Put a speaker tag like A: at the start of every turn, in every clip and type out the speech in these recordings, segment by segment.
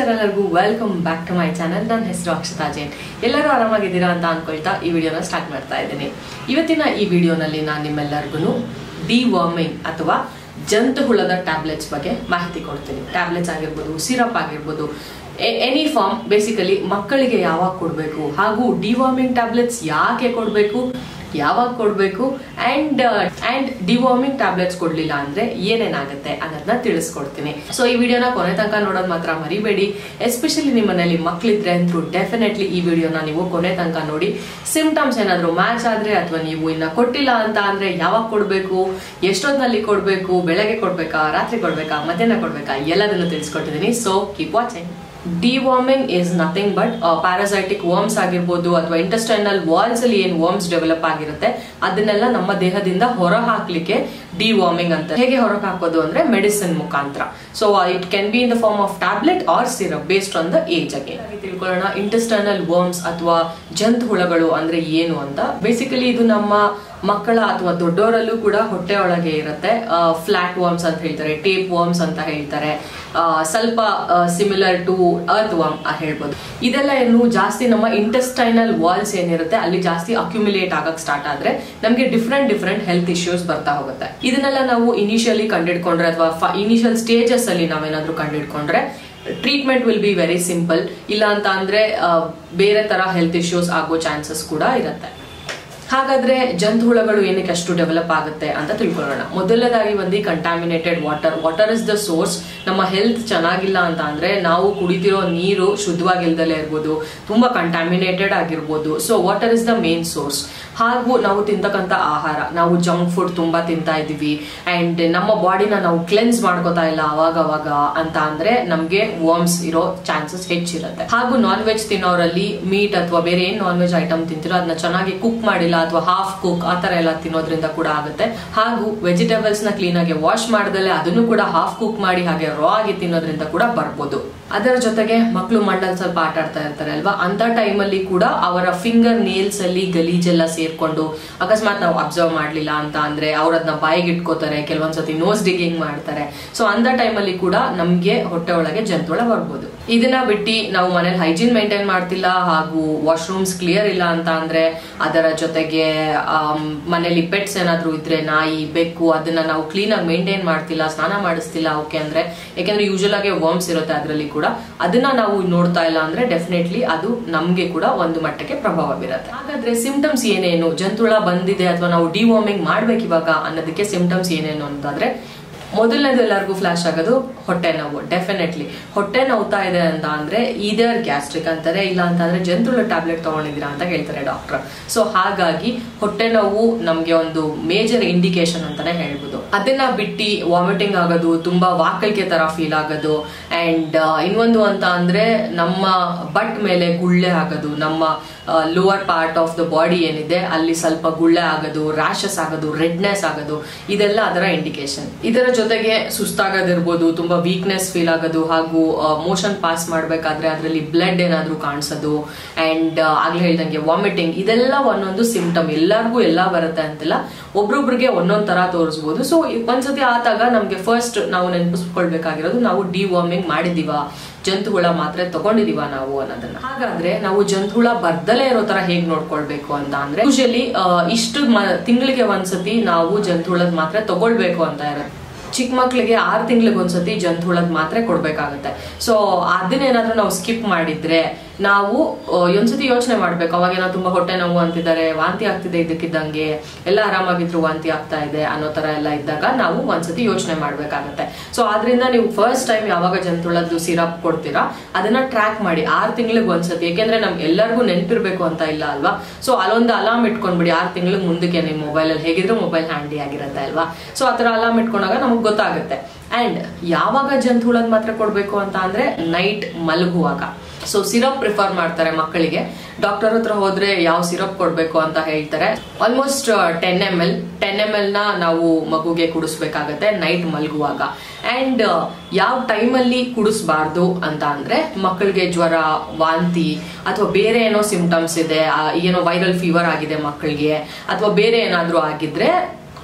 A: ನಮಸ್ಕಾರ ಎಲ್ಲರಿಗೂ welcome back to my channel ನನ್ನ ಹೆಸರು ಅಕ್ಷತಾ ಜೈನ್ ಎಲ್ಲರೂ ಆರಾಮಾಗಿದ್ದೀರಾ ಅಂತ ಅನ್ಕೊಳ್ತಾ ಈ ವಿಡಿಯೋನ ಸ್ಟಾರ್ಟ್ ಮಾಡ್ತಾ ಇದ್ದೀನಿ ಇವತ್ತಿನ ಈ ವಿಡಿಯೋನಲ್ಲಿ ನಾನು ನಿಮ್ಮೆಲ್ಲರಿಗೂ ಡಿವರ್ಮಿಂಗ್ ಅಥವಾ ಜಂತು ಹುಳದ ಟ್ಯಾಬ್ಲೆಟ್ಸ್ ಬಗ್ಗೆ ಮಾಹಿತಿ ಕೊಡ್ತೀನಿ ಟ್ಯಾಬ್ಲೆಟ್ಸ್ ಆಗಿರ್ಬೋದು ಸಿರಪ್ ಆಗಿರ್ಬೋದು ಎನಿ ಫಾರ್ಮ್ ಬೇಸಿಕಲಿ ಮಕ್ಕಳಿಗೆ ಯಾವಾಗ ಕೊಡಬೇಕು ಹಾಗೂ ಡಿವಾರ್ಮಿಂಗ್ ಟ್ಯಾಬ್ಲೆಟ್ಸ್ ಯಾಕೆ ಕೊಡಬೇಕು ಯಾವಾಗ ಕೊಡಬೇಕು ಅಂಡ್ ಅಂಡ್ ಡಿವಾರ್ಮಿಂಗ್ ಟ್ಯಾಬ್ಲೆಟ್ಸ್ ಕೊಡ್ಲಿಲ್ಲ ಅಂದ್ರೆ ಏನೇನಾಗುತ್ತೆ ಅನ್ನೋದನ್ನ ತಿಳಿಸ್ಕೊಡ್ತೀನಿ ಸೊ ಈ ವಿಡಿಯೋನ ಕೊನೆ ತನಕ ನೋಡೋದು ಮಾತ್ರ ಮರಿಬೇಡಿ ಎಸ್ಪೆಷಲಿ ನಿಮ್ಮ ಮನೇಲಿ ಮಕ್ಕಳಿದ್ರೆ ಅಂತೂ ಡೆಫಿನೆಟ್ಲಿ ಈ ವಿಡಿಯೋನ ನೀವು ಕೊನೆ ತನಕ ನೋಡಿ ಸಿಂಪ್ಟಮ್ಸ್ ಏನಾದ್ರು ಮ್ಯಾಚ್ ಆದ್ರೆ ಅಥವಾ ನೀವು ಇನ್ನ ಕೊಟ್ಟಿಲ್ಲ ಅಂತ ಅಂದ್ರೆ ಯಾವಾಗ ಕೊಡಬೇಕು ಎಷ್ಟೊತ್ತಿನಲ್ಲಿ ಕೊಡಬೇಕು ಬೆಳಗ್ಗೆ ಕೊಡ್ಬೇಕಾ ರಾತ್ರಿ ಕೊಡ್ಬೇಕಾ ಮಧ್ಯಾಹ್ನ ಕೊಡ್ಬೇಕಾ ಎಲ್ಲದನ್ನು ತಿಳಿಸ್ಕೊಟ್ಟಿದ್ದೀನಿ so keep watching deworming is nothing but parasitic worms ಆಗಿರ್ಬೋದು ಅಥವಾ ಇಂಟೆಸ್ಟೈನಲ್ ವಾಲ್ಸ್ ಅಲ್ಲಿ ಏನ್ ವರ್ಮ್ಸ್ ಡೆವಲಪ್ ಆಗಿರುತ್ತೆ ಅದನ್ನೆಲ್ಲ ನಮ್ಮ ದೇಹದಿಂದ ಹೊರ ಹಾಕ್ಲಿಕ್ಕೆ ಡಿವಾರ್ಮಿಂಗ್ ಅಂತ ಹೇಗೆ ಹೊರಗೆ ಹಾಕೋದು ಅಂದ್ರೆ ಮೆಡಿಸಿನ್ ಮುಖಾಂತರ so it can be in the form of tablet or syrup based on the age ಅಗೆ ತಿಳ್ಕೊಳ್ಳೋಣ ಇಂಟೆಸ್ಟೈನಲ್ ವರ್ಮ್ಸ್ ಅಥವಾ ಜಂತು ಹುಳಗಳು ಅಂದ್ರೆ ಏನು ಅಂತ ಬೇಸಿಕಲಿ ಇದು ನಮ್ಮ ಮಕ್ಕಳ ಅಥವಾ ದೊಡ್ಡವರಲ್ಲೂ ಕೂಡ ಹೊಟ್ಟೆ ಒಳಗೆ ಇರುತ್ತೆ ಫ್ಲಾಟ್ ವರ್ಮ್ಸ್ ಅಂತ ಹೇಳ್ತಾರೆ ಟೇಪ್ ವರ್ಮ್ಸ್ ಅಂತ ಹೇಳ್ತಾರೆ ಆ, ಸ್ವಲ್ಪ ಸಿಮಿಲರ್ ಟು ಅರ್ತ್ ವರ್ಮ್ ಹೇಳ್ಬೋದು ಇದೆಲ್ಲ ಏನು ಜಾಸ್ತಿ ನಮ್ಮ ಇಂಟೆಸ್ಟೈನಲ್ ವಾಲ್ಸ್ ಏನಿರುತ್ತೆ ಅಲ್ಲಿ ಜಾಸ್ತಿ ಅಕ್ಯುಮಿಲೇಟ್ ಆಗಕ್ ಸ್ಟಾರ್ಟ್ ಆದ್ರೆ ನಮಗೆ ಡಿಫ್ರೆಂಟ್ ಡಿಫ್ರೆಂಟ್ ಹೆಲ್ತ್ ಇಶ್ಯೂಸ್ ಬರ್ತಾ ಹೋಗುತ್ತೆ ಇದನ್ನೆಲ್ಲ ನಾವು ಇನಿಷಿಯಲಿ ಕಂಡಿಡ್ಕೊಂಡ್ರೆ ಅಥವಾ ಇನಿಷಿಯಲ್ ಸ್ಟೇಜಸ್ ಅಲ್ಲಿ ನಾವೇನಾದ್ರೂ ಕಂಡಿಡ್ಕೊಂಡ್ರೆ treatment will be very simple ಇಲ್ಲ ಅಂತ ಅಂದ್ರೆ ಆ, ಬೇರೆ ತರ ಹೆಲ್ತ್ ಇಶ್ಯೂಸ್ ಆಗೋ ಚಾನ್ಸಸ್ ಕೂಡ ಇರುತ್ತೆ ಹಾಗಾದ್ರೆ ಜಂತು ಹುಳಗಳು ಏನಕ್ಕೆ ಅಷ್ಟು ಡೆವಲಪ್ ಆಗುತ್ತೆ ಅಂತ ತಿಳ್ಕೊಳ್ಳೋಣ ಮೊದಲನೇದಾಗಿ ಬಂದು contaminated water water is the source ನಮ್ಮ ಹೆಲ್ತ್ ಚೆನ್ನಾಗಿಲ್ಲ ಅಂತ ಅಂದ್ರೆ ನಾವು ಕುಡಿತಿರೋ ನೀರು ಶುದ್ಧವಾಗಿಲ್ದಲೇ ಇರ್ಬೋದು ತುಂಬಾ ಕಂಟಾಮಿನೇಟೆಡ್ ಆಗಿರ್ಬೋದು so water is the main source ಹಾಗೂ ನಾವು ತಿಂತಕ್ಕಂಥ ಆಹಾರ ನಾವು ಜಂಕ್ ಫುಡ್ ತುಂಬಾ ತಿಂತಾ ಇದೀವಿ ಅಂಡ್ ನಮ್ಮ ಬಾಡಿನ ನಾವು ಕ್ಲೆನ್ಸ್ ಮಾಡ್ಕೋತಾ ಇಲ್ಲ ಅವಾಗ ಅವಾಗ ಅಂತ ಅಂದ್ರೆ ನಮ್ಗೆ ವರ್ಮ್ಸ್ ಇರೋ ಚಾನ್ಸಸ್ ಹೆಚ್ಚಿರುತ್ತೆ ಹಾಗೂ ನಾನ್ ವೆಜ್ ತಿನ್ನೋರಲ್ಲಿ ಮೀಟ್ ಅಥವಾ ಬೇರೆ ಏನ್ ನಾನ್ ವೆಜ್ ಐಟಮ್ ತಿಂತಿರೋ ಅದನ್ನ ಚೆನ್ನಾಗಿ ಕುಕ್ ಮಾಡಿಲ್ಲ ಅಥವಾ ಹಾಫ್ ಕುಕ್ ಆ ತರ ಎಲ್ಲ ತಿನ್ನೋದ್ರಿಂದ ಕೂಡ ಆಗುತ್ತೆ ಹಾಗೂ ವೆಜಿಟೇಬಲ್ಸ್ ನ ಕ್ಲೀನ್ ಆಗಿ ವಾಶ್ ಮಾಡದಲ್ಲೇ ಅದನ್ನು ಕೂಡ ಹಾಫ್ ಕುಕ್ ಮಾಡಿ ಹಾಗೆ ರಾ ಆಗಿ ತಿನ್ನೋದ್ರಿಂದ ಕೂಡ ಬರ್ಬೋದು ಅದರ ಜೊತೆಗೆ ಮಕ್ಕಳು ಮಣ್ಣಲ್ಲಿ ಸ್ವಲ್ಪ ಆಟ ಆಡ್ತಾ ಇರ್ತಾರೆ ಅಲ್ವಾ ಅಂತ ಟೈಮಲ್ಲಿ ಕೂಡ ಅವರ ಫಿಂಗರ್ ನೇಲ್ಸ್ ಅಲ್ಲಿ ಗಲೀಜೆಲ್ಲ ಸೇರ್ಕೊಂಡು ಅಕಸ್ಮಾತ್ ನಾವು ಅಬ್ಸರ್ವ್ ಮಾಡ್ಲಿಲ್ಲ ಅಂತ ಅಂದ್ರೆ ಅವ್ರ ಅದನ್ನ ಬಾಯಿಗೆ ಇಟ್ಕೋತಾರೆ ಕೆಲವೊಂದ್ಸತಿ ನೋಸ್ ಡಿಗಿಂಗ್ ಮಾಡ್ತಾರೆ ಸೊ ಅಂತ ಟೈಮಲ್ಲಿ ಕೂಡ ನಮ್ಗೆ ಹೊಟ್ಟೆ ಒಳಗೆ ಜಂತುಳ ಬರ್ಬೋದು ಇದನ್ನ ಬಿಟ್ಟು ನಾವು ಮನೇಲಿ ಹೈಜೀನ್ ಮೇಂಟೈನ್ ಮಾಡ್ತಿಲ್ಲ ಹಾಗೂ ವಾಶ್ರೂಮ್ಸ್ ಕ್ಲಿಯರ್ ಇಲ್ಲ ಅಂತ ಅಂದ್ರೆ ಅದರ ಜೊತೆಗೆ ಆಮ್, ಮನೇಲಿ ಪೆಟ್ಸ್ ಏನಾದ್ರು ಇದ್ರೆ ನಾಯಿ ಬೆಕ್ಕು ಅದನ್ನ ನಾವು ಕ್ಲೀನ್ ಆಗಿ ಮೇಂಟೈನ್ ಮಾಡ್ತಿಲ್ಲ ಸ್ನಾನ ಮಾಡಿಸ್ತಿಲ್ಲ ಓಕೆ ಅಂದ್ರೆ ಯಾಕೆಂದ್ರೆ ಯೂಶಲ್ ಆಗಿ ವರ್ಮ್ಸ್ ಇರುತ್ತೆ ಅದರಲ್ಲಿ ಕೂಡ ಅದನ್ನ ನಾವು ನೋಡ್ತಾ ಇಲ್ಲ ಅಂದ್ರೆ ಡೆಫಿನೆಟ್ಲಿ ಅದು ನಮ್ಗೆ ಕೂಡ ಒಂದು ಮಟ್ಟಕ್ಕೆ ಪ್ರಭಾವ ಬೀರುತ್ತೆ ಹಾಗಾದ್ರೆ ಸಿಂಪ್ಟಮ್ಸ್ ಏನೇನು ಜಂತುಳ ಬಂದಿದೆ ಅಥವಾ ನಾವು ಡಿವಾರ್ಮಿಂಗ್ ಮಾಡ್ಬೇಕು ಇವಾಗ ಅನ್ನೋದಕ್ಕೆ ಸಿಂಪ್ಟಮ್ಸ್ ಏನೇನು ಅಂತಂದ್ರೆ ಮೊದಲನೇದು ಎಲ್ಲರಿಗೂ ಫ್ಲಾಶ್ ಆಗೋದು ಹೊಟ್ಟೆ ನೋವು ಡೆಫಿನೆಟ್ಲಿ ಹೊಟ್ಟೆ ನೋವ್ತಾ ಇದೆ ಅಂತ ಅಂದ್ರೆ ಇದರ್ ಗ್ಯಾಸ್ಟ್ರಿಕ್ ಅಂತಾರೆ ಇಲ್ಲ ಅಂತ ಅಂದ್ರೆ ಜಂತುಳ ಟ್ಯಾಬ್ಲೆಟ್ ತಗೊಂಡಿದ್ದೀರಾ ಅಂತ ಹೇಳ್ತಾರೆ ಡಾಕ್ಟರ್ ಸೊ ಹಾಗಾಗಿ ಹೊಟ್ಟೆ ನೋವು ನಮ್ಗೆ ಒಂದು ಮೇಜರ್ ಇಂಡಿಕೇಶನ್ ಅಂತಾನೆ ಹೇಳ್ಬೋದು ಅದನ್ನ ಬಿಟ್ಟು ವಾಮಿಟಿಂಗ್ ಆಗೋದು ತುಂಬಾ ವಾಕಲ್ಕೆ ತರ ಫೀಲ್ ಆಗೋದು ಅಂಡ್ ಇನ್ನೊಂದು ಅಂತ ಅಂದ್ರೆ ನಮ್ಮ ಬಟ್ ಮೇಲೆ ಗುಳ್ಳೆ ಆಗೋದು ನಮ್ಮ lower part of the body ಏನಿದೆ ಅಲ್ಲಿ ಸ್ವಲ್ಪ ಗುಳ್ಳೆ ಆಗೋದು ರ್ಯಾಶಸ್ ಆಗೋದು ರೆಡ್ನೆಸ್ ಆಗೋದು ಇದೆಲ್ಲ ಅದರ ಇಂಡಿಕೇಶನ್ ಇದರ ಜೊತೆಗೆ ಸುಸ್ತಾಗೋದಿರ್ಬೋದು ತುಂಬಾ ವೀಕ್ನೆಸ್ ಫೀಲ್ ಆಗೋದು ಹಾಗೂ ಮೋಷನ್ ಪಾಸ್ ಮಾಡ್ಬೇಕಾದ್ರೆ ಅದರಲ್ಲಿ ಬ್ಲಡ್ ಏನಾದ್ರೂ ಕಾಣಿಸೋದು ಅಂಡ್ ಆಗ್ಲೇ ಹೇಳ್ದಂಗೆ ವಾಮಿಟಿಂಗ್ ಇದೆಲ್ಲ ಒಂದೊಂದು ಸಿಂಪ್ಟಮ್ ಎಲ್ಲರಿಗೂ ಎಲ್ಲ ಬರುತ್ತೆ ಅಂತಿಲ್ಲ ಒಬ್ರೊಬ್ರಿಗೆ ಒಂದೊಂದ್ ತರ ತೋರಿಸ್ಬೋದು ಸೊ ಒಂದ್ಸತಿ ಆದಾಗ ನಮ್ಗೆ ಫಸ್ಟ್ ನಾವು ನೆನಪಿಸ್ಕೊಳ್ಬೇಕಾಗಿರೋದು ನಾವು ಡಿವಾರ್ಮಿಂಗ್ ಮಾಡಿದೀವ ಜಂತುಹುಳ ಮಾತ್ರೆ ತಗೊಂಡಿದೀವ ನಾವು ಅನ್ನೋದನ್ನ ಹಾಗಾದ್ರೆ ನಾವು ಜಂತುಹುಳ ಬರ್ದಲೇ ಇರೋ ತರ ಹೇಗ್ ನೋಡ್ಕೊಳ್ಬೇಕು ಅಂತ ಅಂದ್ರೆ ಯೂಶಲಿ ಇಷ್ಟು ತಿಂಗಳಿಗೆ ಒಂದ್ಸತಿ ನಾವು ಜಂತುಹುಳದ ಮಾತ್ರೆ ತಗೊಳ್ಬೇಕು ಅಂತ ಇರುತ್ತೆ ಚಿಕ್ಕ ಮಕ್ಳಿಗೆ ಆರು ತಿಂಗಳಿಗೆ ಒಂದ್ಸತಿ ಜಂತುಹುಳದ ಮಾತ್ರೆ ಕೊಡ್ಬೇಕಾಗುತ್ತೆ ಸೊ ಅದನ್ನೇನಾದ್ರೂ ನಾವು ಸ್ಕಿಪ್ ಮಾಡಿದ್ರೆ ನಾವು ಆ, ಒಂದ್ಸತಿ ಯೋಚನೆ ಮಾಡ್ಬೇಕು ಅವಾಗ ಏನೋ ತುಂಬಾ ಹೊಟ್ಟೆ ನೋವು ಅಂತಿದ್ದಾರೆ ವಾಂತಿ ಆಗ್ತಿದೆ ಇದಕ್ಕಿದ್ದಂಗೆ ಎಲ್ಲ ಆರಾಮಾಗಿದ್ರು ವಾಂತಿ ಆಗ್ತಾ ಇದೆ ಅನ್ನೋ ತರ ಎಲ್ಲ ಇದ್ದಾಗ ನಾವು ಒಂದ್ಸತಿ ಯೋಚನೆ ಮಾಡ್ಬೇಕಾಗತ್ತೆ ಸೊ ಆದ್ರಿಂದ ನೀವು ಫಸ್ಟ್ ಟೈಮ್ ಯಾವಾಗ ಜಂತುಳದ್ದು ಸಿರಪ್ ಕೊಡ್ತೀರಾ ಅದನ್ನ ಟ್ರ್ಯಾಕ್ ಮಾಡಿ ಆರು ತಿಂಗಳಿಗೆ ಒಂದ್ಸತಿ ಯಾಕೆಂದ್ರೆ ನಮ್ಗೆ ಎಲ್ಲರಿಗೂ ನೆನ್ಪಿರ್ಬೇಕು ಅಂತ ಇಲ್ಲ ಅಲ್ವಾ ಸೊ ಅಲ್ಲೊಂದು ಅಲಾರ್ಮ್ ಇಟ್ಕೊಂಡ್ಬಿಡಿ ಆರು ತಿಂಗಳಿಗೆ ಮುಂದಕ್ಕೆ ನಿಮ್ಮ ಮೊಬೈಲ್ ಅಲ್ಲಿ ಹೇಗಿದ್ರು ಮೊಬೈಲ್ ಹ್ಯಾಂಡಿ ಆಗಿರುತ್ತೆ ಅಲ್ವಾ ಸೊ ಆತರ ಅಲಾರ್ಮ್ ಇಟ್ಕೊಂಡಾಗ ನಮಗೆ ಗೊತ್ತಾಗುತ್ತೆ ಅಂಡ್ ಯಾವಾಗ ಜಂತುಹುಳದ ಮಾತ್ರ ಕೊಡ್ಬೇಕು ಅಂತ ಅಂದ್ರೆ ನೈಟ್ ಮಲಗುವಾಗ ಸೊ ಸಿರಪ್ ಪ್ರಿಫರ್ ಮಾಡ್ತಾರೆ ಮಕ್ಕಳಿಗೆ ಡಾಕ್ಟರ್ ಹತ್ರ ಹೋದ್ರೆ ಯಾವ ಸಿರಪ್ ಕೊಡ್ಬೇಕು ಅಂತ ಹೇಳ್ತಾರೆ almost ten M L ten M L ನ ನಾವು ಮಗುಗೆ ಕುಡಿಸ್ಬೇಕಾಗತ್ತೆ ನೈಟ್ ಮಲಗುವಾಗ ಅಂಡ್ ಯಾವ ಟೈಮಲ್ಲಿ ಕುಡಿಸ್ಬಾರ್ದು ಅಂತ ಅಂದ್ರೆ ಮಕ್ಕಳಿಗೆ ಜ್ವರ ವಾಂತಿ ಅಥವಾ ಬೇರೆ ಏನೋ ಸಿಂಪ್ಟಮ್ಸ್ ಇದೆ ಆ, ಏನೋ ವೈರಲ್ ಫೀವರ್ ಆಗಿದೆ ಮಕ್ಕಳಿಗೆ ಅಥವಾ ಬೇರೆ ಏನಾದ್ರೂ ಆಗಿದ್ರೆ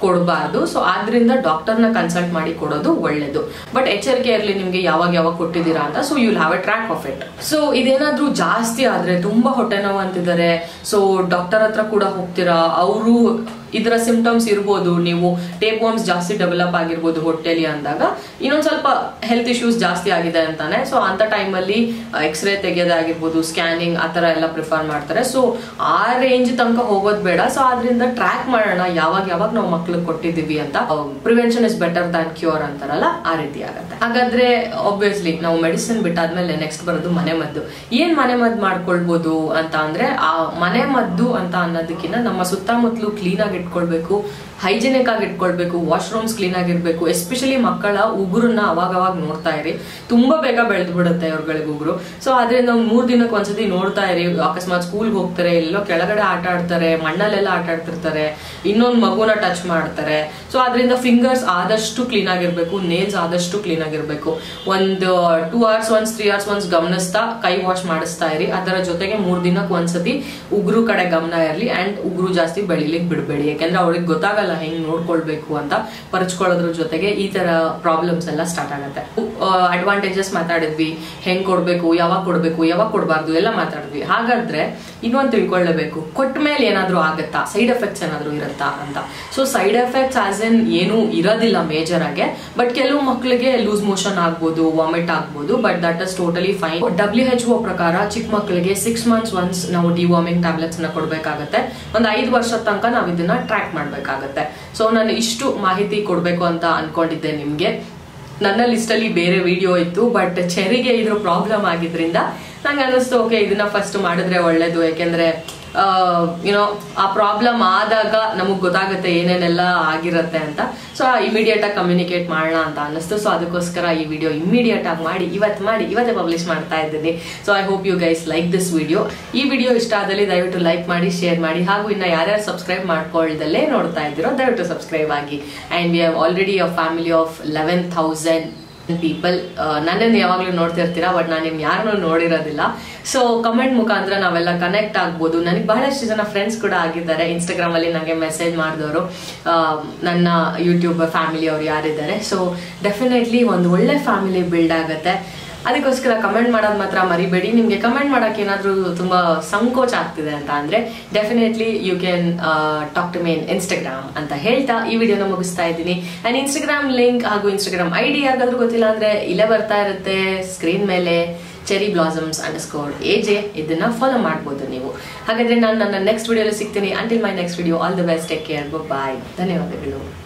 A: ಕೊಡಬಾರ್ದು ಸೊ ಆದ್ರಿಂದ ಡಾಕ್ಟರ್ನ ಕನ್ಸಲ್ಟ್ ಮಾಡಿ ಕೊಡೋದು ಒಳ್ಳೇದು ಬಟ್ ಎಚ್ಚರಿಕೆ ಇರಲಿ ನಿಮ್ಗೆ ಯಾವಾಗ ಯಾವಾಗ ಕೊಟ್ಟಿದ್ದೀರಾ ಅಂತ so you'll have a track of it so ಇದೇನಾದ್ರೂ ಜಾಸ್ತಿ ಆದ್ರೆ ತುಂಬಾ ಹೊಟ್ಟೆ ನೋವು ಅಂತಿದ್ದಾರೆ ಸೊ ಡಾಕ್ಟರ್ ಹತ್ರ ಕೂಡ ಹೋಗ್ತೀರಾ ಅವರು ಇದರ ಸಿಂಪ್ಟಮ್ಸ್ ಇರ್ಬೋದು ನೀವು ಟೇಪ್ ವಾಮ್ಸ್ ಜಾಸ್ತಿ ಡೆವಲಪ್ ಆಗಿರ್ಬೋದು ಹೊಟ್ಟೆಲಿ ಅಂದಾಗ ಇನ್ನೊಂದ್ ಸ್ವಲ್ಪ ಹೆಲ್ತ್ ಇಶ್ಯೂಸ್ ಜಾಸ್ತಿ ಆಗಿದೆ ಅಂತಾನೆ ಸೊ ಅಂತ ಟೈಮಲ್ಲಿ ಎಕ್ಸ್ರೇ ತೆಗೆಯೋದಾಗಿರ್ಬೋದು ಸ್ಕ್ಯಾನಿಂಗ್ ಆ ಥರ ಎಲ್ಲ ಪ್ರಿಫರ್ ಮಾಡ್ತಾರೆ ಸೊ ಆ ರೇಂಜ್ ತನಕ ಹೋಗೋದು ಬೇಡ ಸೊ ಆದ್ರಿಂದ ಟ್ರ್ಯಾಕ್ ಮಾಡೋಣ ಯಾವಾಗ ಯಾವಾಗ ನಾವು ಮಕ್ಳಿಗೆ ಕೊಟ್ಟಿದ್ದೀವಿ ಅಂತ prevention is better than cure ಅಂತಾರಲ್ಲ ಆ ರೀತಿ ಆಗುತ್ತೆ ಹಾಗಾದ್ರೆ ಆಬ್ವಿಯಸ್ಲಿ ನಾವು ಮೆಡಿಸಿನ್ ಬಿಟ್ಟಾದ್ಮೇಲೆ ನೆಕ್ಸ್ಟ್ ಬರೋದು ಮನೆ ಮದ್ದು ಏನ್ ಮನೆ ಮದ್ದು ಮಾಡ್ಕೊಳ್ಬೋದು ಅಂತ ಅಂದ್ರೆ ಆ ಮನೆ ಮದ್ದು ಅಂತ ಅನ್ನೋದಕ್ಕಿಂತ ನಮ್ಮ ಸುತ್ತಮುತ್ತಲು ಕ್ಲೀನ್ ಆಗಿ ಇಟ್ಕೊಳ್ಬೇಕು ಹೈಜಿನಿಕ್ ಆಗಿ ಇಟ್ಕೊಳ್ಬೇಕು ವಾಶ್ರೂಮ್ಸ್ ಕ್ಲೀನ್ ಆಗಿರ್ಬೇಕು ಎಸ್ಪೆಷಲಿ ಮಕ್ಕಳ ಉಗುರನ್ನ ಅವಾಗ ಅವಾಗ ನೋಡ್ತಾ ಇರಿ ತುಂಬಾ ಬೇಗ ಬೆಳೆದು ಬಿಡುತ್ತೆ ಅವ್ರಗಳಿಗೆ ಉಗುರು ಸೊ ಅದರಿಂದ ಒಂದು ಮೂರ್ ದಿನಕ್ಕೆ ಒಂದ್ಸತಿ ನೋಡ್ತಾ ಇರಿ ಅಕಸ್ಮಾತ್ ಸ್ಕೂಲ್ಗೆ ಹೋಗ್ತಾರೆ ಎಲ್ಲೋ ಕೆಳಗಡೆ ಆಟ ಆಡ್ತಾರೆ ಮಣ್ಣಲ್ಲೆಲ್ಲ ಆಟ ಆಡ್ತಿರ್ತಾರೆ ಇನ್ನೊಂದು ಮಗುನ ಟಚ್ ಮಾಡ್ತಾರೆ ಸೊ ಅದರಿಂದ ಫಿಂಗರ್ಸ್ ಆದಷ್ಟು ಕ್ಲೀನ್ ಆಗಿರ್ಬೇಕು ನೇಲ್ಸ್ ಆದಷ್ಟು ಕ್ಲೀನ್ ಆಗಿರ್ಬೇಕು ಒಂದು two hours once three hours once ಗಮನಿಸ್ತಾ ಕೈ ವಾಶ್ ಮಾಡಿಸ್ತಾ ಇರಿ ಅದರ ಜೊತೆಗೆ ಮೂರ್ ದಿನಕ್ಕೆ ಒಂದ್ಸತಿ ಉಗುರು ಕಡೆ ಗಮನ ಇರಲಿ ಅಂಡ್ ಉಗುರು ಜಾಸ್ತಿ ಬೆಳಿಲಿಕ್ಕೆ ಬಿಡಬೇಡಿ ಯಾಕೆಂದ್ರೆ ಅವ್ರಿಗೆ ಗೊತ್ತಾಗಲ್ಲ ಹೆಂಗ್ ನೋಡ್ಕೊಳ್ಬೇಕು ಅಂತ ಪರಚ್ಕೊಳ್ಳೋದ್ರ ಜೊತೆಗೆ ಈ ತರ ಪ್ರಾಬ್ಲಮ್ಸ್ ಎಲ್ಲ ಸ್ಟಾರ್ಟ್ ಆಗುತ್ತೆ ಅಡ್ವಾಂಟೇಜಸ್ ಮಾತಾಡಿದ್ವಿ ಹೆಂಗ್ ಕೊಡ್ಬೇಕು ಯಾವಾಗ ಕೊಡ್ಬೇಕು ಯಾವಾಗ ಕೊಡಬಾರ್ದು ಎಲ್ಲ ಮಾತಾಡಿದ್ವಿ ಹಾಗಾದ್ರೆ ಇನ್ನೊಂದು ತಿಳ್ಕೊಳ್ಳೇಬೇಕು ಕೊಟ್ಟ ಮೇಲೆ ಏನಾದ್ರೂ ಆಗತ್ತಾ ಸೈಡ್ ಎಫೆಕ್ಟ್ಸ್ ಏನಾದ್ರೂ ಇರುತ್ತಾ ಅಂತ so side effects as in ಏನು ಇರೋದಿಲ್ಲ ಮೇಜರ್ ಆಗಿ ಬಟ್ ಕೆಲವು ಮಕ್ಕಳಿಗೆ ಲೂಸ್ ಮೋಷನ್ ಆಗ್ಬೋದು ವಾಮಿಟ್ ಆಗ್ಬೋದು but that is totally fine W H O ಪ್ರಕಾರ ಚಿಕ್ಕ ಮಕ್ಕಳಿಗೆ ಸಿಕ್ಸ್ ಮಂತ್ಸ್ ಒನ್ಸ್ ನಾವು ಡಿವಾರ್ಮಿಂಗ್ ಟ್ಯಾಬ್ಲೆಟ್ಸ್ ನ ಕೊಡ್ಬೇಕಾಗತ್ತೆ ಒಂದು ಐದು ವರ್ಷದ ತನಕ ನಾವು ಇದನ್ನ ಟ್ರ್ಯಾಕ್ ಮಾಡ್ಬೇಕಾಗತ್ತೆ ಸೊ ನಾನು ಇಷ್ಟು ಮಾಹಿತಿ ಕೊಡ್ಬೇಕು ಅಂತ ಅನ್ಕೊಂಡಿದ್ದೆ ನಿಮ್ಗೆ ನನ್ನ ಲಿಸ್ಟಲ್ಲಿ ಬೇರೆ ವಿಡಿಯೋ ಇತ್ತು ಬಟ್ ಚೆರಿಗೆ ಇದ್ರ ಪ್ರಾಬ್ಲಮ್ ಆಗಿದ್ರಿಂದ ನಂಗೆ ಅನ್ನಿಸ್ತು ಓಕೆ ಇದನ್ನ ಫಸ್ಟ್ ಮಾಡಿದ್ರೆ ಒಳ್ಳೇದು ಯಾಕೆಂದ್ರೆ ಯುನೋ ಆ ಪ್ರಾಬ್ಲಮ್ ಆದಾಗ ನಮಗ್ ಗೊತ್ತಾಗುತ್ತೆ ಏನೇನೆಲ್ಲ ಆಗಿರುತ್ತೆ ಅಂತ ಸೊ ಇಮಿಡಿಯೇಟ್ ಆಗಿ ಕಮ್ಯುನಿಕೇಟ್ ಮಾಡೋಣ ಅಂತ ಅನ್ನಿಸ್ತು ಸೊ ಅದಕ್ಕೋಸ್ಕರ ಈ ವಿಡಿಯೋ ಇಮಿಡಿಯೇಟ್ ಆಗಿ ಮಾಡಿ ಇವತ್ತು ಮಾಡಿ ಇವತ್ತೇ ಪಬ್ಲಿಷ್ ಮಾಡ್ತಾ ಇದ್ದೀನಿ so I hope you guys like this video ಈ ವಿಡಿಯೋ ಇಷ್ಟ ಆದಲ್ಲಿ ದಯವಿಟ್ಟು ಲೈಕ್ ಮಾಡಿ ಶೇರ್ ಮಾಡಿ ಹಾಗೂ ಇನ್ನ ಯಾರ್ಯಾರು ಸಬ್ಸ್ಕ್ರೈಬ್ ಮಾಡ್ಕೊಳ್ದಲ್ಲೇ ನೋಡ್ತಾ ಇದ್ದೀರೋ ದಯವಿಟ್ಟು ಸಬ್ಸ್ಕ್ರೈಬ್ ಆಗಿ and we have already a family of eleven thousand people ನನ್ನನ್ನು ಯಾವಾಗಲೂ ನೋಡ್ತಿರ್ತೀರಾ ಬಟ್ ನಾನು ನಿಮ್ ಯಾರನ್ನೂ ನೋಡಿರೋದಿಲ್ಲ ಸೊ ಕಮೆಂಟ್ ಮುಖಾಂತರ ನಾವೆಲ್ಲ ಕನೆಕ್ಟ್ ಆಗ್ಬೋದು ನನಗೆ ಬಹಳಷ್ಟು ಜನ ಫ್ರೆಂಡ್ಸ್ ಕೂಡ ಆಗಿದ್ದಾರೆ ಇನ್ಸ್ಟಾಗ್ರಾಮ್ ಅಲ್ಲಿ ನನಗೆ ಮೆಸೇಜ್ ಮಾಡಿದವರು ನನ್ನ ಯೂಟ್ಯೂಬ್ ಫ್ಯಾಮಿಲಿ ಅವ್ರು ಯಾರಿದ್ದಾರೆ ಸೊ ಡೆಫಿನೆಟ್ಲಿ ಒಂದು ಒಳ್ಳೆ ಫ್ಯಾಮಿಲಿ ಬಿಲ್ಡ್ ಆಗುತ್ತೆ ಅದಕ್ಕೋಸ್ಕರ ಕಮೆಂಟ್ ಮಾಡೋದು ಮಾತ್ರ ಮರಿಬೇಡಿ ನಿಮಗೆ ಕಮೆಂಟ್ ಮಾಡೋಕೆ ಏನಾದರೂ ತುಂಬ ಸಂಕೋಚ ಆಗ್ತಿದೆ ಅಂತ ಅಂದರೆ definitely you can talk to me in Instagram ಅಂತ ಹೇಳ್ತಾ ಈ ವಿಡಿಯೋನ ಮುಗಿಸ್ತಾ ಇದ್ದೀನಿ ಆ್ಯಂಡ್ ಇನ್ಸ್ಟಾಗ್ರಾಮ್ ಲಿಂಕ್ ಹಾಗೂ ಇನ್ಸ್ಟಾಗ್ರಾಮ್ ಐ ಡಿ ಯಾರಿಗಾದ್ರೂ ಗೊತ್ತಿಲ್ಲ ಅಂದರೆ ಇಲ್ಲೇ ಬರ್ತಾ ಇರುತ್ತೆ ಸ್ಕ್ರೀನ್ ಮೇಲೆ cherry blossoms underscore A J ಇದನ್ನ ಫಾಲೋ ಮಾಡ್ಬೋದು ನೀವು ಹಾಗಾದ್ರೆ ನಾನು ನನ್ನ ನೆಕ್ಸ್ಟ್ ವಿಡಿಯೋಲಿ ಸಿಗ್ತೀನಿ until my next video all the best take care bye ಧನ್ಯವಾದಗಳು